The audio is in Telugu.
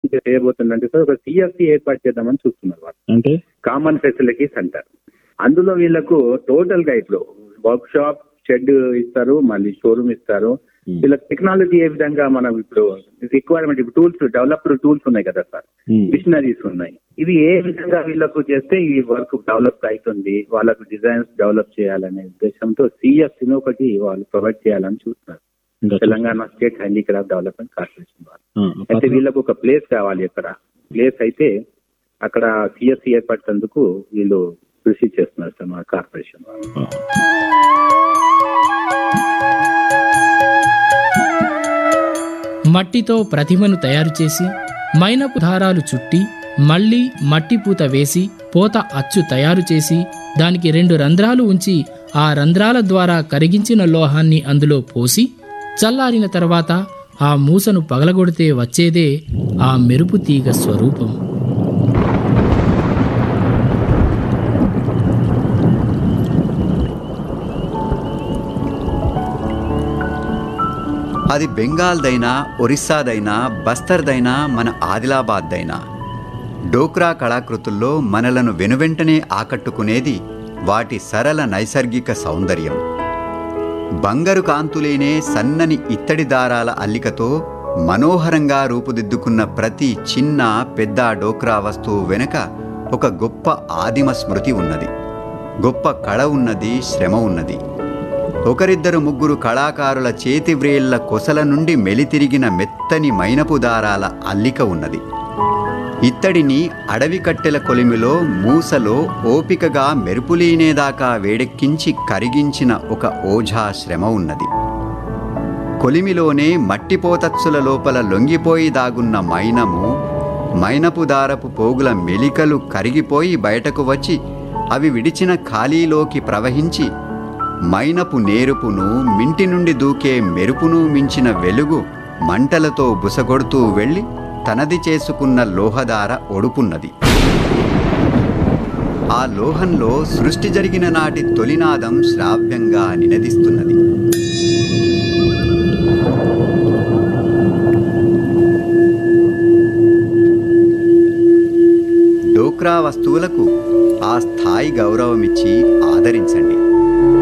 చేయబోతుందంటే సార్ ఒక సిఎఫ్సి ఏర్పాటు చేద్దామని చూస్తున్నారు వాళ్ళు అంటే కామన్ ఫెసిలిటీస్ అంటారు అందులో వీళ్ళకు టోటల్ గా ఇప్పుడు వర్క్ షాప్ షెడ్ ఇస్తారు మళ్ళీ షోరూమ్ ఇస్తారు Hmm. వీళ్ళ టెక్నాలజీ ఏ విధంగా మనం ఇప్పుడు రిక్వైర్మెంట్ ఇప్పుడు టూల్స్ డెవలప్డ్ టూల్స్ ఉన్నాయి కదా సార్ Hmm. మిషనరీస్ ఉన్నాయి ఇవి ఏ విధంగా వీళ్ళకు చేస్తే ఈ వర్క్ డెవలప్ అవుతుంది వాళ్ళకు డిజైన్స్ డెవలప్ చేయాలనే ఉద్దేశంతో సిఎఫ్సి ఒకటి వాళ్ళు ప్రొవైడ్ చేయాలని చూస్తున్నారు ఇంకా Telangana state handicraft development corporation వాళ్ళు ఆ, అయితే వీళ్ళకు ఒక ప్లేస్ కావాలి అక్కడ ప్లేస్ అయితే అక్కడ సిఎస్సి ఏర్పడేందుకు వీళ్ళు కృషి చేస్తున్నారు సార్ మా కార్పొరేషన్ వాళ్ళు ఆ. మట్టితో ప్రతిమను తయారు చేసి మైనపు దారాలు చుట్టి మళ్ళీ మట్టి పూత వేసి పోత అచ్చు తయారు చేసి దానికి రెండు రంధ్రాలు ఉంచి ఆ రంధ్రాల ద్వారా కరిగించిన లోహాన్ని అందులో పోసి చల్లారిన తర్వాత ఆ మూసను పగలగొడితే వచ్చేదే ఆ మెరుపు తీగ స్వరూపం అది బెంగాల్దైనా ఒరిస్సాదైనా బస్తర్దైనా మన ఆదిలాబాద్దైనా డోక్రా కళాకృతుల్లో మనలను వెనువెంటనే ఆకట్టుకునేది వాటి సరళ నైసర్గిక సౌందర్యం బంగారు కాంతులేనే సన్నని ఇత్తడి దారాల అల్లికతో మనోహరంగా రూపుదిద్దుకున్న ప్రతి చిన్న పెద్ద డోక్రా వస్తువు వెనుక ఒక గొప్ప ఆదిమ స్మృతి ఉన్నది గొప్ప కళ ఉన్నది శ్రమ ఉన్నది ఒకరిద్దరు ముగ్గురు కళాకారుల చేతి వ్రేళ్ల కొసల నుండి మెలితిరిగిన మెత్తని మైనపు దారాల అల్లిక ఉన్నది ఇత్తడిని అడవి కట్టెల కొలిమిలో మూసలో ఓపికగా మెరుపులీనేదాకా వేడెక్కించి కరిగించిన ఒక ఓఝా శ్రమ ఉన్నది కొలిమిలోనే మట్టిపోతచ్చుల లోపల లొంగిపోయి దాగున్న మైనము మైనపు దారపు పోగుల మెలికలు కరిగిపోయి బయటకు వచ్చి అవి విడిచిన ఖాళీలోకి ప్రవహించి మైనపు నేరుపును మింటి నుండి దూకే మెరుపును మించిన వెలుగు మంటలతో బుసగొడుతూ వెళ్ళి తనది చేసుకున్న లోహదార ఒడుపున్నది ఆ లోహంలో సృష్టి జరిగిన నాటి తొలినాదం శ్రావ్యంగా నినదిస్తున్నది డోక్రా వస్తువులకు ఆ స్థాయి గౌరవమిచ్చి ఆదరించండి